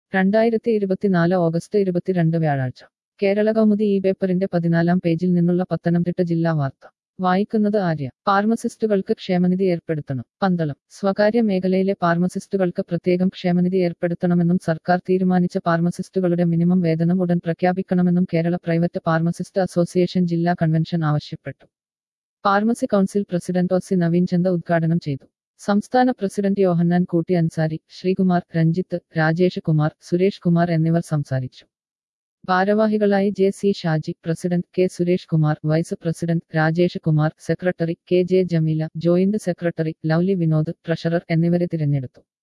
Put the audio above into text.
രണ്ടായിരത്തി ഇരുപത്തിനാല് ഓഗസ്റ്റ് ഇരുപത്തിരണ്ട് വ്യാഴാഴ്ച കേരള കൗമുദി ഈ പേപ്പറിന്റെ പതിനാലാം പേജിൽ നിന്നുള്ള പത്തനംതിട്ട ജില്ലാ വാർത്ത വായിക്കുന്നത് ആര്യ ഫാർമസിസ്റ്റുകൾക്ക് ക്ഷേമനിധി ഏർപ്പെടുത്തണം പന്തളം സ്വകാര്യ മേഖലയിലെ ഫാർമസിസ്റ്റുകൾക്ക് പ്രത്യേകം ക്ഷേമനിധി ഏർപ്പെടുത്തണമെന്നും സർക്കാർ തീരുമാനിച്ച ഫാർമസിസ്റ്റുകളുടെ മിനിമം വേതനം ഉടൻ പ്രഖ്യാപിക്കണമെന്നും കേരള പ്രൈവറ്റ് ഫാർമസിസ്റ്റ് അസോസിയേഷൻ ജില്ലാ കൺവെൻഷൻ ആവശ്യപ്പെട്ടു pharmacy council president O C Naveen Chanda ഉദ്ഘാടനം ചെയ്തു സംസ്ഥാന പ്രസിഡന്റ് യോഹന്നാൻ കൂട്ടി അൻസാരി ശ്രീകുമാർ രഞ്ജിത്ത് രാജേഷ് കുമാർ സുരേഷ് കുമാർ എന്നിവർ സംസാരിച്ചു ഭാരവാഹികളായി J C Shaji president K Suresh Kumar vice president Rajesh Kumar secretary K J Jameela joint secretary Lovely Vinod treasurer എന്നിവരെ തിരഞ്ഞെടുത്തു